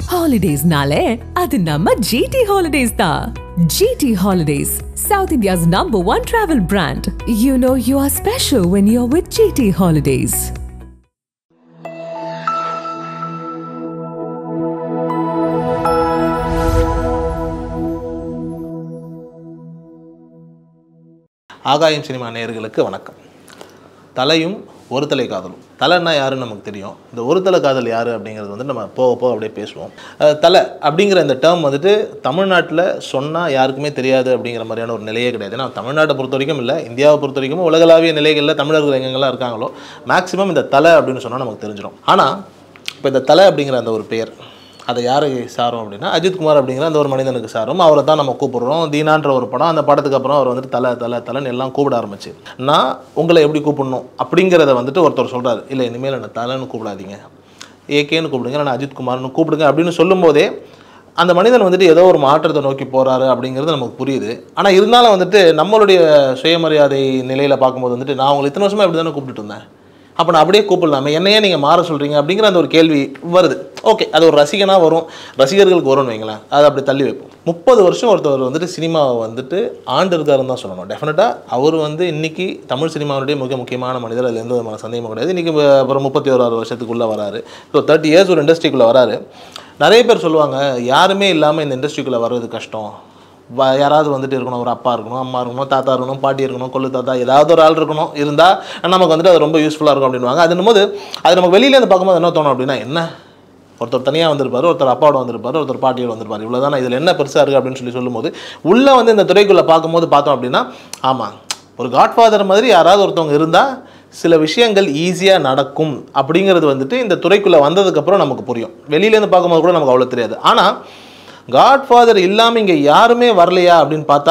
ஹாலிடேஸ்னாலே அது நம்ம ஜிடி ஹாலிடேஸ் தான் GT holidays south India's number one travel brand you know you are special when you are with GT holidays ஆகாயம் cinema நேயர்களுக்கு வணக்கம் தலையும் ஒரு தலை காதலும் தலைன்னா யாருன்னு நமக்கு தெரியும் இந்த ஒரு தலை காதல் யார் அப்படிங்கிறது வந்து நம்ம போக போக அப்படியே பேசுவோம் அஹ் தலை அப்படிங்கிற இந்த டேர்ம் வந்துட்டு தமிழ்நாட்டில் சொன்னால் யாருக்குமே தெரியாது அப்படிங்கிற மாதிரியான ஒரு நிலையே கிடையாது ஏன்னா தமிழ்நாட்டை பொறுத்த வரைக்கும் இல்லை இந்தியாவை பொறுத்த வரைக்கும் உலகளாவிய நிலைகளில் தமிழர்கள் எங்கெங்கெல்லாம் இருக்காங்களோ மேக்ஸிமம் இந்த தலை அப்படின்னு சொன்னால் நமக்கு தெரிஞ்சிடும் ஆனால் இப்போ இந்த தலை அப்படிங்கிற அந்த ஒரு பெயர் அதை யாருக்கு சாரும் அப்படின்னா அஜித் குமார் அப்படிங்கிற அந்த ஒரு மனிதனுக்கு சாரும் அவரை தான் நம்ம கூப்பிடுறோம் தீனான்ற ஒரு படம் அந்த படத்துக்கு அப்புறம் அவர் வந்துட்டு தலை தலை தலைன்னு எல்லாம் கூப்பிட ஆரம்பிச்சு நான் உங்களை எப்படி கூப்பிடணும் அப்படிங்கிறத வந்துட்டு ஒருத்தர் சொல்கிறாரு இல்லை இனிமேல் என்ன தலைன்னு கூப்பிடாதீங்க ஏகேன்னு கூப்பிடுங்க நான் அஜித் குமார்னு கூப்பிடுங்க அப்படின்னு சொல்லும்போதே அந்த மனிதன் வந்துட்டு ஏதோ ஒரு மாற்றத்தை நோக்கி போகிறாரு அப்படிங்கிறது நமக்கு புரியுது ஆனால் இருந்தாலும் வந்துட்டு நம்மளுடைய சுயமரியாதை நிலையில் பார்க்கும்போது வந்துட்டு நான் உங்களை இத்தனை வருஷமாக இப்படி தானே கூப்பிட்டுட்டு இருந்தேன் அப்போ நான் அப்படியே கூப்பிடலாமே என்னையே நீங்கள் மாற சொல்கிறீங்க அப்படிங்கிற அந்த ஒரு கேள்வி வருது ஓகே அது ஒரு ரசிகனாக வரும் ரசிகர்களுக்கு வரும்னு வைங்களேன் அதை அப்படி தள்ளி வைப்போம் முப்பது வருஷம் ஒருத்தவர் வந்துட்டு சினிமாவை வந்துட்டு ஆண்டு இருக்காருன்னு தான் சொல்லணும் டெஃபினட்டாக அவர் வந்து இன்னைக்கு தமிழ் சினிமாவுடைய மிக முக்கியமான மனிதர் அதில் எந்த விதமான சந்தேகமும் கிடையாது இன்றைக்கி அப்புறம் முப்பத்தி ஓராறு வருஷத்துக்குள்ளே வராரு ஸோ தேர்ட்டி இயர்ஸ் ஒரு இண்டஸ்ட்ரிக்குள்ளே வராரு நிறைய பேர் சொல்லுவாங்க யாருமே இல்லாமல் இந்த இண்டஸ்ட்ரிக்குள்ளே வர்றது கஷ்டம் வ- யாராவது வந்துட்டு இருக்கணும் ஒரு அப்பா இருக்கணும் அம்மா இருக்கணும் தாத்தா இருக்கணும் பாட்டி இருக்கணும் கொள்ளு தாத்தா ஏதாவது ஒரு ஆள் இருக்கணும் இருந்தால் நமக்கு வந்துட்டு அது ரொம்ப யூஸ்ஃபுல்லாக இருக்கும் அப்படின்வாங்க அதுன்னும் போது அது நமக்கு வெளியிலேருந்து பார்க்கும்போது என்ன தோணும் அப்படின்னா என்ன ஒருத்தர் தனியாக வந்திருப்பாரு ஒருத்தர் அப்பாவோட வந்திருப்பாரு ஒருத்தர் பாட்டியோட வந்திருப்பாரு இவ்வளோ தானே இதில் என்ன பெருசாக இருக்குது அப்படின்னு சொல்லி சொல்லும்போது உள்ளே வந்து இந்த துறைக்குள்ளே பார்க்கும்போது பார்த்தோம் அப்படின்னா ஆமாம் ஒரு காட்ஃபாதர் மாதிரி யாராவது ஒருத்தவங்க இருந்தால் சில விஷயங்கள் ஈஸியாக நடக்கும் அப்படிங்கிறது வந்துட்டு இந்த துறைக்குள்ளே வந்ததுக்கப்புறம் நமக்கு புரியும் வெளியிலேருந்து பார்க்கும்போது கூட நமக்கு அவ்வளோ தெரியாது ஆனால் காட்ஃபாதர் இல்லாமல் இங்கே யாருமே வரலையா அப்படின்னு பார்த்தா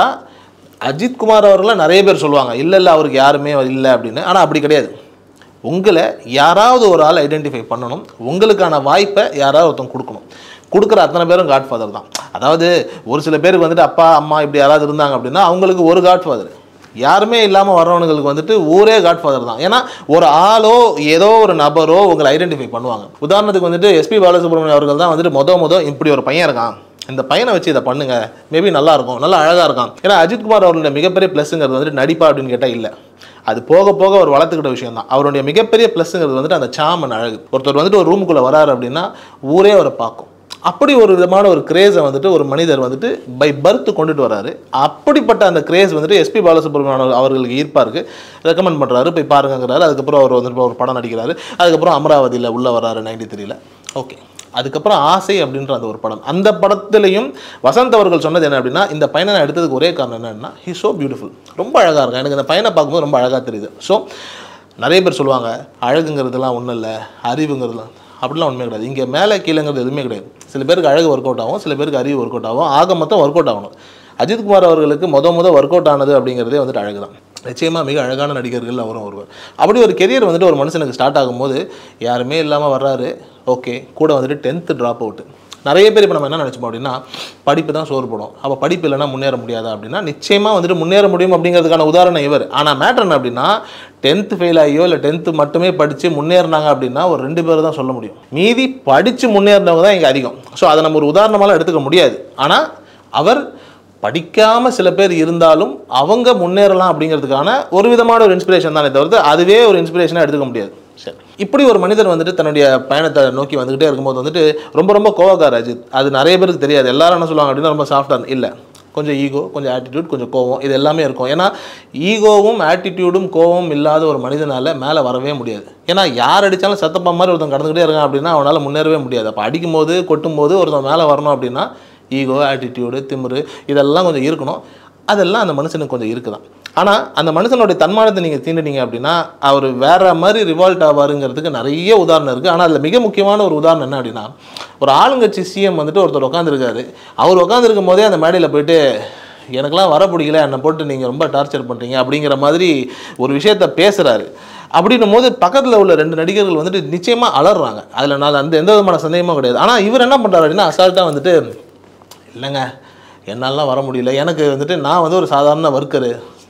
அஜித் குமார் அவர்களாம் நிறைய பேர் சொல்லுவாங்க இல்லை இல்லை அவருக்கு யாருமே இல்லை அப்படின்னு ஆனால் அப்படி கிடையாது உங்களை யாராவது ஒரு ஆள் ஐடென்டிஃபை பண்ணணும் உங்களுக்கான வாய்ப்பை யாராவது ஒருத்தவங்க கொடுக்கணும் கொடுக்குற அத்தனை பேரும் காட்ஃபாதர் தான் அதாவது ஒரு சில பேருக்கு வந்துட்டு அப்பா அம்மா இப்படி யாராவது இருந்தாங்க அப்படின்னா அவங்களுக்கு ஒரு காட்ஃபாதர் யாருமே இல்லாமல் வர்றவனுங்களுக்கு வந்துட்டு ஊரே காட்ஃபாதர் தான் ஏன்னா ஒரு ஆளோ ஏதோ ஒரு நபரோ உங்களை ஐடென்டிஃபை பண்ணுவாங்க உதாரணத்துக்கு வந்துட்டு எஸ்பி பாலசுப்ரமணியம் அவர்கள் தான் வந்துட்டு மொத மொத இப்படி ஒரு பையன் இருக்கான் இந்த பையனை வச்சு இதை பண்ணுங்க மேபி நல்லா இருக்கும் நல்லா அழகாக இருக்கான் ஏன்னா அஜித்குமார் அவர்களுடைய மிகப்பெரிய ப்ளஸ்ங்கிறது வந்துட்டு நடிப்பா அப்படின்னு கேட்டால் இல்லை அது போக போக அவர் வளர்த்துக்கிட்ட விஷயம் தான் அவருடைய மிகப்பெரிய ப்ளஸ்ங்கிறது வந்துட்டு அந்த சாமன் அழகு ஒருத்தர் வந்துட்டு ஒரு ரூமுக்குள்ளே வராரு அப்படின்னா ஊரே அவரை பார்க்கும் அப்படி ஒரு விதமான ஒரு கிரேஸை வந்துட்டு ஒரு மனிதர் வந்துட்டு பை பர்த் கொண்டுட்டு வராரு அப்படிப்பட்ட அந்த கிரேஸ் வந்துட்டு எஸ்பி பாலசுப்ரமணியன் அவர்களுக்கு ஈர்ப்பாக இருக்கு ரெக்கமெண்ட் பண்ணுறாரு போய் பாருங்கிறாரு அதுக்கப்புறம் அவர் வந்துட்டு ஒரு படம் நடிக்கிறாரு அதுக்கப்புறம் அமராவதியில் உள்ளே வராரு நைன்டி த்ரீல ஓகே அதுக்கப்புறம் ஆசை அப்படின்ற அந்த ஒரு படம் அந்த படத்துலையும் வசந்த் அவர்கள் சொன்னது என்ன அப்படின்னா இந்த பையனை நான் எடுத்ததுக்கு ஒரே காரணம் என்னன்னா ஹி ஸோ பியூட்டிஃபுல் ரொம்ப அழகாக இருக்கும் எனக்கு இந்த பையனை பார்க்கும்போது ரொம்ப அழகாக தெரியுது ஸோ நிறைய பேர் சொல்லுவாங்க அழகுங்கிறதுலாம் ஒன்றும் இல்லை அறிவுங்கிறதுலாம் அப்படிலாம் உண்மை கிடையாது இங்கே மேலே கீழேங்கிறது எதுவுமே கிடையாது சில பேருக்கு அழகு ஒர்க் அவுட் ஆகும் சில பேருக்கு அறிவு ஒர்க் அவுட் ஆகும் ஆக மொத்தம் ஒர்க் அவுட் ஆகணும் அஜித்குமார் அவர்களுக்கு முத முத ஒர்க் அவுட் ஆனது அப்படிங்கிறதே வந்துட்டு அழகு தான் நிச்சயமாக மிக அழகான நடிகர்கள் அவரும் ஒருவர் அப்படி ஒரு கெரியர் வந்துட்டு ஒரு மனுஷனுக்கு ஸ்டார்ட் ஆகும்போது யாருமே இல்லாமல் வர்றாரு ஓகே கூட வந்துட்டு டென்த்து ட்ராப் அவுட்டு நிறைய பேர் இப்போ நம்ம என்ன நினச்சோம் அப்படின்னா படிப்பு தான் சோறு போடும் அப்போ படிப்பு இல்லைன்னா முன்னேற முடியாதா அப்படின்னா நிச்சயமாக வந்துட்டு முன்னேற முடியும் அப்படிங்கிறதுக்கான உதாரணம் இவர் ஆனால் மேட்டர் என்ன அப்படின்னா டென்த்து ஃபெயில் ஆகியோ இல்லை டென்த்து மட்டுமே படித்து முன்னேறினாங்க அப்படின்னா ஒரு ரெண்டு பேர் தான் சொல்ல முடியும் மீதி படித்து முன்னேறினவங்க தான் இங்கே அதிகம் ஸோ அதை நம்ம ஒரு உதாரணமாலாம் எடுத்துக்க முடியாது ஆனால் அவர் படிக்காமல் சில பேர் இருந்தாலும் அவங்க முன்னேறலாம் அப்படிங்கிறதுக்கான ஒரு விதமான ஒரு இன்ஸ்பிரேஷன் தானே தவிர்த்து அதுவே ஒரு இன்ஸ்பிரேஷனாக எடுத்துக்க முடியாது சரி இப்படி ஒரு மனிதர் வந்துட்டு தன்னுடைய பயணத்தை நோக்கி வந்துக்கிட்டே இருக்கும்போது வந்துட்டு ரொம்ப ரொம்ப கோவக்கார அஜித் அது நிறைய பேருக்கு தெரியாது எல்லாரும் என்ன சொல்லுவாங்க அப்படின்னா ரொம்ப சாஃப்டாக இல்லை கொஞ்சம் ஈகோ கொஞ்சம் ஆட்டிடியூட் கொஞ்சம் கோவம் இது எல்லாமே இருக்கும் ஏன்னா ஈகோவும் ஆட்டிடியூடும் கோவம் இல்லாத ஒரு மனிதனால் மேலே வரவே முடியாது ஏன்னா யார் அடித்தாலும் சத்தப்பா மாதிரி ஒருத்தன் கடந்துக்கிட்டே இருக்கான் அப்படின்னா அவனால் முன்னேறவே முடியாது அப்போ அடிக்கும் போது கொட்டும் போது ஒருத்தன் மேலே வரணும் அப்படின்னா ஈகோ ஆட்டிடியூடு திமிரு இதெல்லாம் கொஞ்சம் இருக்கணும் அதெல்லாம் அந்த மனுஷனுக்கு கொஞ்சம் இருக்குதான் ஆனால் அந்த மனுஷனுடைய தன்மானத்தை நீங்கள் தீண்டினீங்க அப்படின்னா அவர் வேற மாதிரி ரிவால்ட் ஆவாருங்கிறதுக்கு நிறைய உதாரணம் இருக்குது ஆனால் அதில் மிக முக்கியமான ஒரு உதாரணம் என்ன அப்படின்னா ஒரு ஆளுங்கட்சி சிஎம் வந்துட்டு ஒருத்தர் உட்காந்துருக்காரு அவர் உட்காந்துருக்கும் போதே அந்த மேடையில் போயிட்டு எனக்கெல்லாம் வர பிடிக்கல என்னை போட்டு நீங்கள் ரொம்ப டார்ச்சர் பண்ணுறீங்க அப்படிங்கிற மாதிரி ஒரு விஷயத்த பேசுகிறாரு அப்படின்னும் போது பக்கத்தில் உள்ள ரெண்டு நடிகர்கள் வந்துட்டு நிச்சயமாக அலறாங்க அதில் நான் அந்த எந்த விதமான சந்தேகமும் கிடையாது ஆனால் இவர் என்ன பண்ணுறாரு அப்படின்னா அசால்ட்டாக வந்துட்டு இல்லைங்க என்னாலலாம் வர முடியல எனக்கு வந்துட்டு நான் வந்து ஒரு சாதாரண ஒர்க்கரு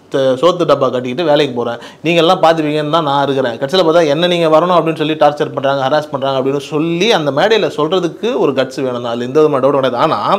த- சோத்து டப்பா கட்டிக்கிட்டு வேலைக்கு போகிறேன் நீங்கள்லாம் பார்த்துப்பீங்கன்னு தான் நான் இருக்கிறேன் கடைசியில் பார்த்தா என்ன நீங்கள் வரணும் அப்படின்னு சொல்லி டார்ச்சர் பண்ணுறாங்க ஹராஸ் பண்ணுறாங்க அப்படின்னு சொல்லி அந்த மேடையில் சொல்கிறதுக்கு ஒரு கட்ஸ் வேணும் தான் அதில் எந்த விதமான டவுட் கிடையாது ஆனால்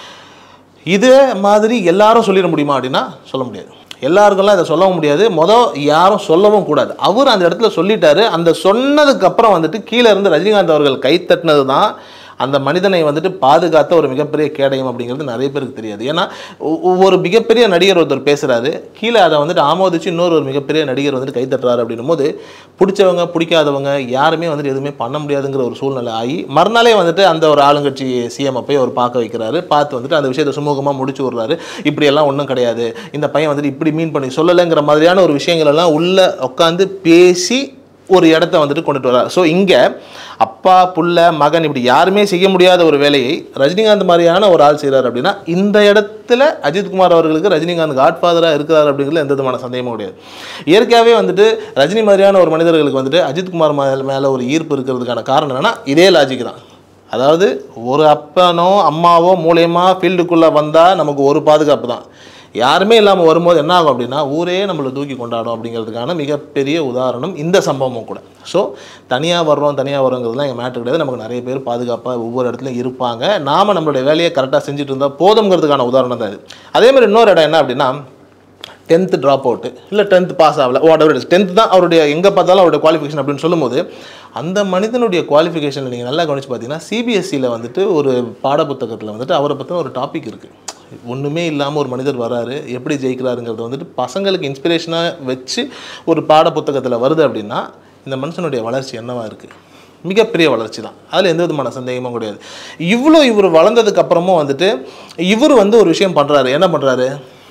இதே மாதிரி எல்லாரும் சொல்லிட முடியுமா அப்படின்னா சொல்ல முடியாது எல்லாருக்கெல்லாம் இதை சொல்லவும் முடியாது மொதல் யாரும் சொல்லவும் கூடாது அவர் அந்த இடத்துல சொல்லிட்டாரு அந்த சொன்னதுக்கு அப்புறம் வந்துட்டு கீழே இருந்து ரஜினிகாந்த் அவர்கள் கை தட்டினது தான் அந்த மனிதனை வந்துட்டு பாதுகாத்த ஒரு மிகப்பெரிய கேடயம் அப்படிங்கிறது நிறைய பேருக்கு தெரியாது ஏன்னா ஒ- ஒ- ஒரு மிகப்பெரிய நடிகர் ஒருத்தர் பேசுறாரு கீழே அதை வந்துட்டு ஆமோதிச்சு இன்னொரு ஒரு மிகப்பெரிய நடிகர் வந்துட்டு கை தட்டுறாரு அப்படின்னும் போது பிடிச்சவங்க பிடிக்காதவங்க யாருமே வந்துட்டு எதுவுமே பண்ண முடியாதுங்கிற ஒரு சூழ்நிலை ஆகி மறுநாளே வந்துட்டு அந்த ஒரு ஆளுங்கட்சி சிஎம் போய் அவர் பார்க்க வைக்கிறாரு பார்த்து வந்துட்டு அந்த விஷயத்தை சுமூகமாக முடிச்சு விடுறாரு இப்படியெல்லாம் ஒன்றும் கிடையாது இந்த பையன் வந்துட்டு இப்படி மீன் பண்ணி சொல்லலைங்கிற மாதிரியான ஒரு விஷயங்கள் எல்லாம் உள்ள உட்காந்து பேசி ஒரு இடத்த வந்துட்டு கொண்டுட்டு வர்றார் ஸோ இங்கே அப்பா புள்ள மகன் இப்படி யாருமே செய்ய முடியாத ஒரு வேலையை ரஜினிகாந்த் மாதிரியான ஒரு ஆள் செய்கிறார் அப்படின்னா இந்த இடத்துல அஜித்குமார் அவர்களுக்கு ரஜினிகாந்த் காட்ஃபாதராக இருக்கிறார் அப்படிங்கிறதுல எந்த விதமான சந்தேகமும் கிடையாது இயற்கையாகவே வந்துட்டு ரஜினி மாதிரியான ஒரு மனிதர்களுக்கு வந்துட்டு அஜித்குமார் மேல மேலே ஒரு ஈர்ப்பு இருக்கிறதுக்கான காரணம் என்னன்னா இதே லாஜிக் தான் அதாவது ஒரு அப்பனோ அம்மாவோ மூலியமா ஃபீல்டுக்குள்ளே வந்தால் நமக்கு ஒரு பாதுகாப்பு தான் யாருமே இல்லாமல் வரும்போது என்ன ஆகும் அப்படின்னா ஊரே நம்மளை தூக்கி கொண்டாடும் அப்படிங்கிறதுக்கான மிகப்பெரிய உதாரணம் இந்த சம்பவமும் கூட ஸோ தனியாக வர்றோம் தனியாக வரோங்கிறதுலாம் எங்கள் மேட்ரு கிடையாது நமக்கு நிறைய பேர் பாதுகாப்பாக ஒவ்வொரு இடத்துலையும் இருப்பாங்க நாம் நம்மளுடைய வேலையை கரெக்டாக செஞ்சுட்டு இருந்தால் போதுங்கிறதுக்கான உதாரணம் தான் இது அதே மாதிரி இன்னொரு இடம் என்ன அப்படின்னா டென்த்து ட்ராப் அவுட்டு இல்லை டென்த் பாஸ் ஆகல வாட் எவர் இட்ஸ் டென்த் தான் அவருடைய எங்கே பார்த்தாலும் அவருடைய குவாலிஃபிகேஷன் அப்படின்னு சொல்லும்போது அந்த மனிதனுடைய குவாலிஃபிகேஷனில் நீங்கள் நல்லா கவனிச்சு பார்த்தீங்கன்னா சிபிஎஸ்சியில் வந்துட்டு ஒரு பாடப்புத்தகத்தில் வந்துட்டு அவரை பற்றின ஒரு டாபிக் இருக்குது ஒன்றுமே இல்லாமல் ஒரு மனிதர் வராரு எப்படி ஜெயிக்கிறாருங்கிறது வந்துட்டு பசங்களுக்கு இன்ஸ்பிரேஷனாக வச்சு ஒரு பாடப்புத்தகத்தில் வருது அப்படின்னா இந்த மனுஷனுடைய வளர்ச்சி என்னவா இருக்குது மிகப்பெரிய வளர்ச்சி தான் அதில் எந்த விதமான சந்தேகமும் கிடையாது இவ்வளோ இவர் வளர்ந்ததுக்கு அப்புறமும் வந்துட்டு இவர் வந்து ஒரு விஷயம் பண்ணுறாரு என்ன பண்ணுறாரு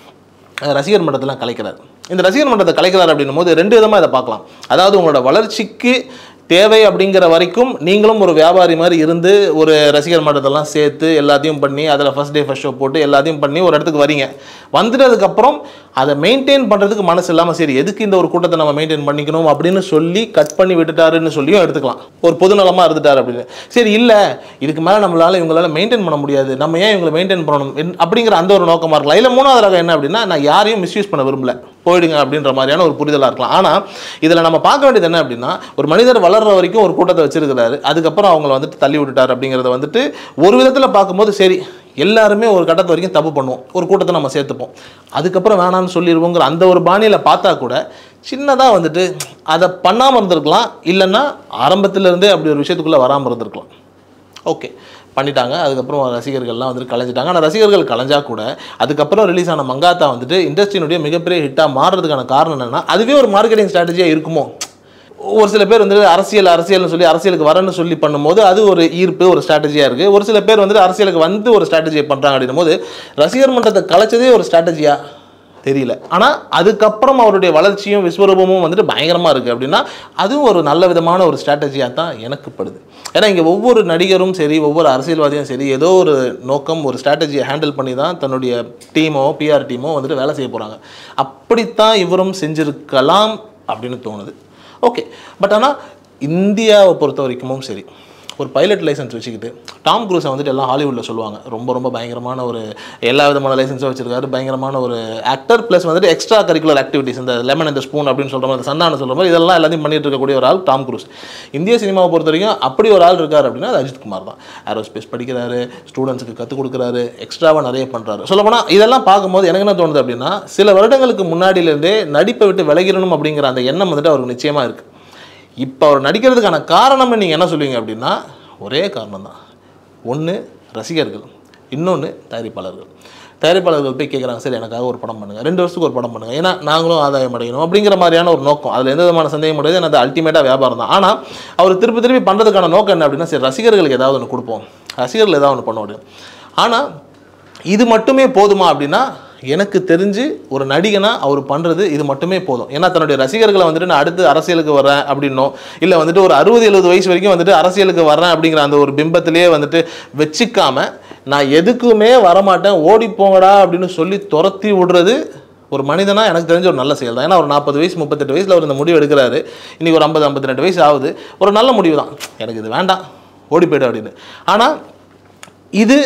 ரசிகர் மன்றத்தெல்லாம் கலைக்கிறார் இந்த ரசிகர் மன்றத்தை கலைக்கிறார் அப்படின்னும் போது ரெண்டு விதமாக இதை பார்க்கலாம் அதாவது உங்களோட வளர்ச்சிக்கு தேவை அப்படிங்கிற வரைக்கும் நீங்களும் ஒரு வியாபாரி மாதிரி இருந்து ஒரு ரசிகர் மன்றத்தெல்லாம் சேர்த்து எல்லாத்தையும் பண்ணி அதில் ஃபஸ்ட் டே ஃபஸ்ட் ஷோ போட்டு எல்லாத்தையும் பண்ணி ஒரு இடத்துக்கு வரீங்க வந்துட்டதுக்கப்புறம் அதை மெயின்டைன் பண்ணுறதுக்கு மனசு இல்லாமல் சரி எதுக்கு இந்த ஒரு கூட்டத்தை நம்ம மெயின்டைன் பண்ணிக்கணும் அப்படின்னு சொல்லி கட் பண்ணி விட்டுட்டாருன்னு சொல்லியும் எடுத்துக்கலாம் ஒரு பொதுநலமாக இருந்துட்டார் அப்படின்னு சரி இல்லை இதுக்கு மேலே நம்மளால இவங்களால மெயின்டைன் பண்ண முடியாது நம்ம ஏன் இவங்களை மெயின்டைன் பண்ணணும் என்- அப்படிங்கிற அந்த ஒரு நோக்கமாக இருக்கலாம் இல்லை மூணாவது ரகம் என்ன அப்படின்னா நான் யாரையும் மிஸ்யூஸ் பண்ண விரும்பல போயிடுங்க அப்படின்ற மாதிரியான ஒரு புரிதலாக இருக்கலாம் ஆனால் இதில் நம்ம பார்க்க வேண்டியது என்ன அப்படின்னா ஒரு மனிதர் வளர்ற வரைக்கும் ஒரு கூட்டத்தை வச்சிருக்கிறாரு அதுக்கப்புறம் அவங்கள வந்துட்டு தள்ளி விட்டுட்டார் அப்படிங்கிறத வந்துட்டு ஒரு விதத்தில் பார்க்கும்போது சரி எல்லாருமே ஒரு கட்டத்து வரைக்கும் தப்பு பண்ணுவோம் ஒரு கூட்டத்தை நம்ம சேர்த்துப்போம் அதுக்கப்புறம் வேணாம்னு சொல்லிடுவோங்கிற அந்த ஒரு பாணியில் பார்த்தா கூட சின்னதாக வந்துட்டு அதை பண்ணாமல் இருந்திருக்கலாம் இல்லைன்னா ஆரம்பத்துல இருந்தே அப்படி ஒரு விஷயத்துக்குள்ளே வராமல் இருந்திருக்கலாம் ஓகே பண்ணிட்டாங்க அதுக்கப்புறம் ரசிகர்கள்லாம் வந்துட்டு கலைஞ்சிட்டாங்க ஆனால் ரசிகர்கள் கலைஞ்சா கூட அதுக்கப்புறம் ரிலீஸ் ஆன மங்காத்தா வந்துட்டு இண்டஸ்ட்ரியினுடைய மிகப்பெரிய ஹிட்டாக மாறுறதுக்கான காரணம் என்னன்னா அதுவே ஒரு மார்க்கெட்டிங் ஸ்ட்ராட்டஜியாக இருக்குமோ ஒரு சில பேர் வந்துட்டு அரசியல் அரசியல்னு சொல்லி அரசியலுக்கு வரேன்னு சொல்லி பண்ணும்போது அது ஒரு ஈர்ப்பு ஒரு ஸ்ட்ராட்டஜியாக இருக்குது ஒரு சில பேர் வந்துட்டு அரசியலுக்கு வந்து ஒரு ஸ்ட்ராட்டஜியை பண்ணுறாங்க அப்படின்னும் போது ரசிகர் மன்றத்தை கலைச்சதே ஒரு ஸ்ட்ராட்டஜியா தெரியல ஆனால் அதுக்கப்புறம் அவருடைய வளர்ச்சியும் விஸ்வரூபமும் வந்துட்டு பயங்கரமாக இருக்குது அப்படின்னா அதுவும் ஒரு நல்ல விதமான ஒரு ஸ்ட்ராட்டஜியாக தான் எனக்கு படுது ஏன்னா இங்கே ஒவ்வொரு நடிகரும் சரி ஒவ்வொரு அரசியல்வாதியும் சரி ஏதோ ஒரு நோக்கம் ஒரு ஸ்ட்ராட்டஜியை ஹேண்டில் பண்ணி தான் தன்னுடைய டீமோ பிஆர் டீமோ வந்துட்டு வேலை செய்ய போகிறாங்க அப்படித்தான் இவரும் செஞ்சிருக்கலாம் அப்படின்னு தோணுது ஓகே பட் ஆனால் இந்தியாவை பொறுத்த வரைக்கும் சரி ஒரு பைலட் லைசன்ஸ் வச்சுக்கிட்டு டாம் க்ரூஸை வந்துட்டு எல்லாம் ஹாலிவுட்டில் சொல்லுவாங்க ரொம்ப ரொம்ப பயங்கரமான ஒரு எல்லா விதமான லைசன்ஸும் வச்சிருக்காரு பயங்கரமான ஒரு ஆக்டர் ப்ளஸ் வந்துட்டு எக்ஸ்ட்ரா கரிக்குலர் ஆக்டிவிட்டிஸ் இந்த லெமன் இந்த ஸ்பூன் அப்படின்னு சொல்கிற மாதிரி சந்தான சொல்கிற மாதிரி இதெல்லாம் எல்லாத்தையும் பண்ணிட்டு இருக்கக்கூடிய ஒரு ஆள் டாம் க்ரூஸ் இந்திய சினிமாவை பொறுத்த வரைக்கும் அப்படி ஒரு ஆள் இருக்கார் அப்படின்னா அது அஜித் குமார் தான் ஏரோஸ்பேஸ் படிக்கிறாரு ஸ்டூடெண்ட்ஸுக்கு கற்றுக் கொடுக்குறாரு எக்ஸ்ட்ராவாக நிறைய பண்ணுறாரு சொல்லப்போனால் இதெல்லாம் பார்க்கும்போது எனக்கு என்ன தோணுது அப்படின்னா சில வருடங்களுக்கு முன்னாடியிலேருந்தே நடிப்பை விட்டு விலகிடணும் அப்படிங்கிற அந்த எண்ணம் வந்துட்டு அவருக்கு நிச்சயமாக இருக்குது இப்போ அவர் நடிக்கிறதுக்கான காரணம்னு நீங்கள் என்ன சொல்லுவீங்க அப்படின்னா ஒரே காரணம் தான் ஒன்று ரசிகர்கள் இன்னொன்று தயாரிப்பாளர்கள் தயாரிப்பாளர்கள் போய் கேட்குறாங்க சரி எனக்காக ஒரு படம் பண்ணுங்கள் ரெண்டு வருஷத்துக்கு ஒரு படம் பண்ணுங்கள் ஏன்னா நாங்களும் ஆதாயம் அடையணும் அப்படிங்கிற மாதிரியான ஒரு நோக்கம் அதில் எந்த விதமான சந்தேகம் கிடையாது எனக்கு அல்டிமேட்டாக வியாபாரம் தான் ஆனால் அவர் திருப்பி திருப்பி பண்ணுறதுக்கான நோக்கம் என்ன அப்படின்னா சரி ரசிகர்களுக்கு ஏதாவது ஒன்று கொடுப்போம் ரசிகர்கள் ஏதாவது ஒன்று பண்ண முடியும் ஆனால் இது மட்டுமே போதுமா அப்படின்னா எனக்கு தெரிஞ்சு ஒரு நடிகனா அவர் பண்ணுறது இது மட்டுமே போதும் ஏன்னா தன்னுடைய ரசிகர்களை வந்துட்டு நான் அடுத்து அரசியலுக்கு வரேன் அப்படின்னோ இல்லை வந்துட்டு ஒரு அறுபது எழுபது வயசு வரைக்கும் வந்துட்டு அரசியலுக்கு வரேன் அப்படிங்கிற அந்த ஒரு பிம்பத்திலேயே வந்துட்டு வச்சுக்காம நான் எதுக்குமே வரமாட்டேன் ஓடி போங்கடா அப்படின்னு சொல்லி துரத்தி விடுறது ஒரு மனிதனா எனக்கு தெரிஞ்ச ஒரு நல்ல செயல் தான் ஏன்னா ஒரு நாற்பது வயசு முப்பத்தெட்டு வயசில் அவர் இந்த முடிவு எடுக்கிறாரு இன்னைக்கு ஒரு ஐம்பது ஐம்பத்தி ரெண்டு வயசு ஆகுது ஒரு நல்ல முடிவு தான் எனக்கு இது வேண்டாம் ஓடி போய்டு அப்படின்னு ஆனால் இது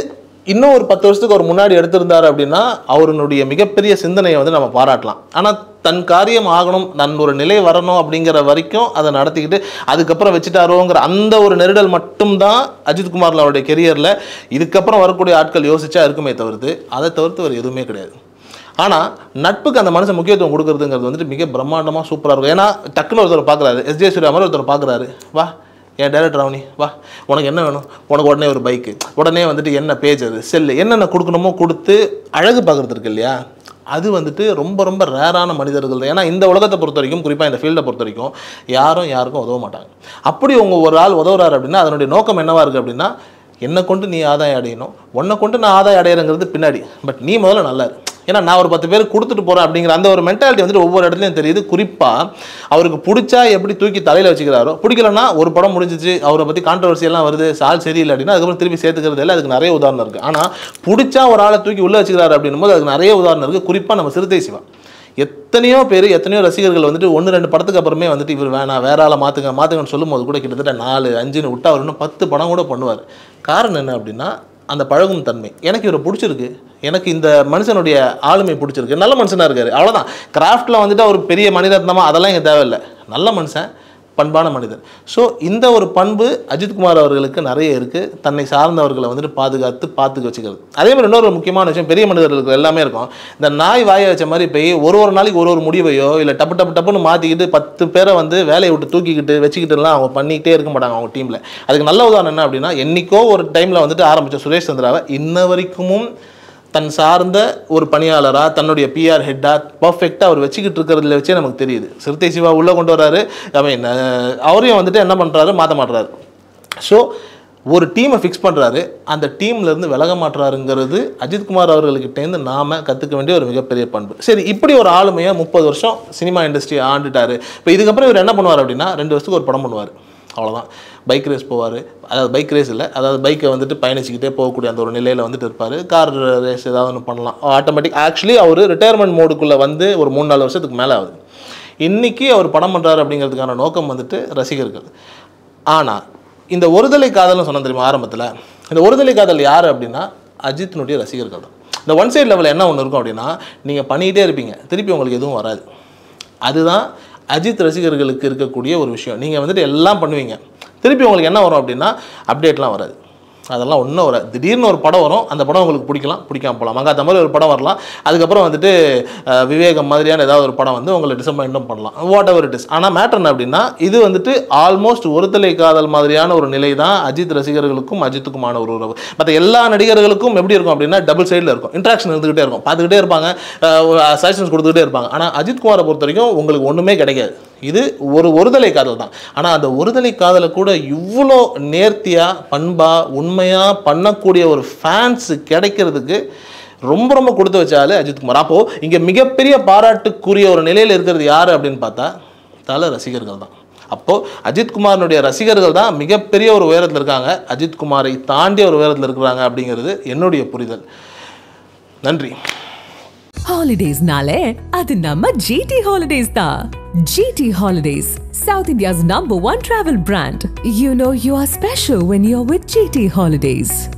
இன்னும் ஒரு பத்து வருஷத்துக்கு அவர் முன்னாடி எடுத்திருந்தாரு அப்படின்னா அவருடைய மிகப்பெரிய சிந்தனையை வந்து நம்ம பாராட்டலாம் ஆனால் தன் காரியம் ஆகணும் தன் ஒரு நிலை வரணும் அப்படிங்கிற வரைக்கும் அதை நடத்திக்கிட்டு அதுக்கப்புறம் வச்சுட்டாரோங்கிற அந்த ஒரு நெருடல் மட்டும்தான் அஜித்குமார் அவருடைய கெரியரில் இதுக்கப்புறம் வரக்கூடிய ஆட்கள் யோசிச்சா இருக்குமே தவிர்த்து அதை தவிர்த்து வேறு எதுவுமே கிடையாது ஆனால் நட்புக்கு அந்த மனுஷன் முக்கியத்துவம் கொடுக்குறதுங்கிறது வந்துட்டு மிக பிரம்மாண்டமாக சூப்பராக இருக்கும் ஏன்னா டக்குன்னு ஒருத்தர் பார்க்குறாரு எஸ் ஜே சூர்யா மாதிரி ஒருத்தர் பார்க்குறாரு வா என் டேரக்டர் ராவணி வா உனக்கு என்ன வேணும் உனக்கு உடனே ஒரு பைக்கு உடனே வந்துட்டு என்ன பேஜ் அது செல்லு என்னென்ன கொடுக்கணுமோ கொடுத்து அழகு பார்க்குறது இருக்கு இல்லையா அது வந்துட்டு ரொம்ப ரொம்ப ரேரான மனிதர்கள் தான் ஏன்னா இந்த உலகத்தை பொறுத்த வரைக்கும் குறிப்பாக இந்த ஃபீல்டை பொறுத்த வரைக்கும் யாரும் யாருக்கும் உதவ மாட்டாங்க அப்படி உங்கள் ஒரு ஆள் உதவுறாரு அப்படின்னா அதனுடைய நோக்கம் என்னவா இருக்குது அப்படின்னா என்னை கொண்டு நீ ஆதாயம் அடையணும் உன்னை கொண்டு நான் ஆதாயம் அடையிறங்கிறது பின்னாடி பட் நீ முதல்ல நல்லா இரு. ஏன்னா நான் ஒரு பத்து பேர் கொடுத்துட்டு போகிறேன் அப்படிங்கிற அந்த ஒரு மென்டாலிட்டி வந்துட்டு ஒவ்வொரு இடத்துலையும் தெரியுது குறிப்பாக அவருக்கு பிடிச்சா எப்படி தூக்கி தலையில் வச்சுக்கிறாரோ பிடிக்கலன்னா ஒரு படம் முடிஞ்சிச்சு அவரை பற்றி கான்ட்ரவர்சி எல்லாம் வருது சால் சரியில்லை அப்படின்னா அதுக்கப்புறம் திருப்பி சேர்த்துக்கிறது இல்லை அதுக்கு நிறைய உதாரணம் இருக்குது ஆனால் பிடிச்சா ஒரு ஆளை தூக்கி உள்ளே வச்சுக்கிறாரு அப்படின்னும் போது அதுக்கு நிறைய உதாரணம் இருக்குது குறிப்பாக நம்ம சிறுத்தை சிவா எத்தனையோ பேர் எத்தனையோ ரசிகர்கள் வந்துட்டு ஒன்று ரெண்டு படத்துக்கு அப்புறமே வந்துட்டு இவர் வேணாம் வேற ஆளை மாற்றுங்க மாற்றுங்கன்னு சொல்லும்போது கூட கிட்டத்தட்ட நாலு அஞ்சுன்னு விட்டா அவர் இன்னும் பத்து படம் கூட பண்ணுவார் காரணம் என்ன அப்படின்னா அந்த பழகும் தன்மை எனக்கு இவரை பிடிச்சிருக்கு எனக்கு இந்த மனுஷனுடைய ஆளுமை பிடிச்சிருக்கு நல்ல மனுஷனாக இருக்காரு அவ்வளோதான் கிராஃப்டில் வந்துட்டு அவர் பெரிய மனிதத்னமா அதெல்லாம் இங்கே தேவையில்லை நல்ல மனுஷன் பண்பான மனிதர் ஸோ இந்த ஒரு பண்பு அஜித்குமார் அவர்களுக்கு நிறைய இருக்குது தன்னை சார்ந்தவர்களை வந்துட்டு பாதுகாத்து பார்த்துக்க வச்சுக்கிறது அதே மாதிரி இன்னொரு முக்கியமான விஷயம் பெரிய மனிதர்களுக்கு எல்லாமே இருக்கும் இந்த நாய் வாயை வச்ச மாதிரி போய் ஒரு ஒரு நாளைக்கு ஒரு ஒரு முடிவையோ இல்லை டப்பு டப்பு டப்புன்னு மாற்றிக்கிட்டு பத்து பேரை வந்து வேலையை விட்டு தூக்கிக்கிட்டு வச்சுக்கிட்டுலாம் அவங்க பண்ணிக்கிட்டே இருக்க மாட்டாங்க அவங்க டீமில் அதுக்கு நல்ல உதாரணம் என்ன அப்படின்னா என்னைக்கோ ஒரு டைமில் வந்துட்டு ஆரம்பித்த சுரேஷ் சந்திராவை இன்ன வரைக்குமும் தன் சார்ந்த ஒரு பணியாளராக தன்னுடைய பிஆர் ஹெட்டாக பர்ஃபெக்டாக அவர் வச்சுக்கிட்டு இருக்கிறதுல வச்சே நமக்கு தெரியுது சிறுத்தை சிவா உள்ளே கொண்டு வராரு ஐ மீன் அவரையும் வந்துட்டு என்ன பண்ணுறாரு மாற்ற மாட்டுறாரு ஸோ ஒரு டீமை ஃபிக்ஸ் பண்ணுறாரு அந்த டீம்லேருந்து விலக மாட்டுறாருங்கிறது அஜித்குமார் அவர்கள்கிட்டேருந்து நாம கற்றுக்க வேண்டிய ஒரு மிகப்பெரிய பண்பு சரி இப்படி ஒரு ஆளுமையை முப்பது வருஷம் சினிமா இண்டஸ்ட்ரி ஆண்டுட்டாரு இப்போ இதுக்கப்புறம் இவர் என்ன பண்ணுவார் அப்படின்னா ரெண்டு வருஷத்துக்கு ஒரு படம் பண்ணுவார் அவ்வளோதான் பைக் ரேஸ் போவார் அதாவது பைக் ரேஸ் இல்லை அதாவது பைக்கை வந்துட்டு பயணிச்சுக்கிட்டே போகக்கூடிய அந்த ஒரு நிலையில் வந்துட்டு இருப்பார் கார் ரேஸ் ஏதாவது ஒன்று பண்ணலாம் ஆட்டோமேட்டிக் ஆக்சுவலி அவர் ரிட்டையர்மெண்ட் மோடுக்குள்ளே வந்து ஒரு மூணு நாலு வருஷத்துக்கு மேலே ஆகுது இன்றைக்கி அவர் படம் பண்ணுறாரு அப்படிங்கிறதுக்கான நோக்கம் வந்துட்டு ரசிகர்கள் ஆனால் இந்த ஒருதலை காதல்னு சொன்ன தெரியுமா ஆரம்பத்தில் இந்த ஒருதலை காதல் யார் அப்படின்னா அஜித்தினுடைய ரசிகர்கள் தான் இந்த ஒன் சைடு லெவலில் என்ன ஒன்று இருக்கும் அப்படின்னா நீங்கள் பண்ணிக்கிட்டே இருப்பீங்க திருப்பி உங்களுக்கு எதுவும் வராது அதுதான் அஜித் ரசிகர்களுக்கு இருக்கக்கூடிய ஒரு விஷயம் நீங்கள் வந்துட்டு எல்லாம் பண்ணுவீங்க திருப்பி உங்களுக்கு என்ன வரும் அப்படின்னா அப்டேட்லாம் வராது அதெல்லாம் ஒன்றும் வராது திடீர்னு ஒரு படம் வரும் அந்த படம் உங்களுக்கு பிடிக்கலாம் பிடிக்காம போகலாம் மங்காத்த மாதிரி ஒரு படம் வரலாம் அதுக்கப்புறம் வந்துட்டு அஹ், விவேகம் மாதிரியான ஏதாவது ஒரு படம் வந்து உங்களை டிசப்பாயிண்டும் பண்ணலாம் வாட் எவர் இட் இஸ் ஆனால் மேட்டர் என்ன அப்படின்னா இது வந்துட்டு ஆல்மோஸ்ட் ஒருதலை காதல் மாதிரியான ஒரு நிலை தான் அஜித் ரசிகர்களுக்கும் அஜித்துக்குமான ஒரு உறவு மற்ற எல்லா நடிகர்களுக்கும் எப்படி இருக்கும் அப்படின்னா டபுள் சைடில் இருக்கும் இன்ட்ராக்ஷன் இருந்துகிட்டே இருக்கும் பார்த்துக்கிட்டே இருப்பாங்க சஜஷன்ஸ் கொடுத்துக்கிட்டே இருப்பாங்க ஆனால் அஜித் குமாரை பொறுத்த வரைக்கும் உங்களுக்கு ஒன்றுமே கிடைக்காது இது ஒரு ஒருதலை காதல் தான் ஆனால் அந்த ஒருதலை காதலை கூட இவ்வளோ நேர்த்தியாக பண்பாக உண்மையாக பண்ணக்கூடிய ஒரு ஃபேன்ஸ் கிடைக்கிறதுக்கு ரொம்ப ரொம்ப கொடுத்து வச்சாலே அஜித்குமார் அப்போது இங்கே மிகப்பெரிய பாராட்டுக்குரிய ஒரு நிலையில் இருக்கிறது யார் அப்படின்னு பார்த்தா தல ரசிகர்கள் தான் அப்போது அஜித்குமாரனுடைய ரசிகர்கள் தான் மிகப்பெரிய ஒரு உயரத்தில் இருக்காங்க அஜித்குமாரை தாண்டிய ஒரு உயரத்தில் இருக்கிறாங்க அப்படிங்கிறது என்னுடைய புரிதல் நன்றி ஹாலிடேஸ்னாலே அது நம்ம ஜிடி ஹாலிடேஸ் தான் GT holidays south India's number one travel brand you know you are special when you are with GT holidays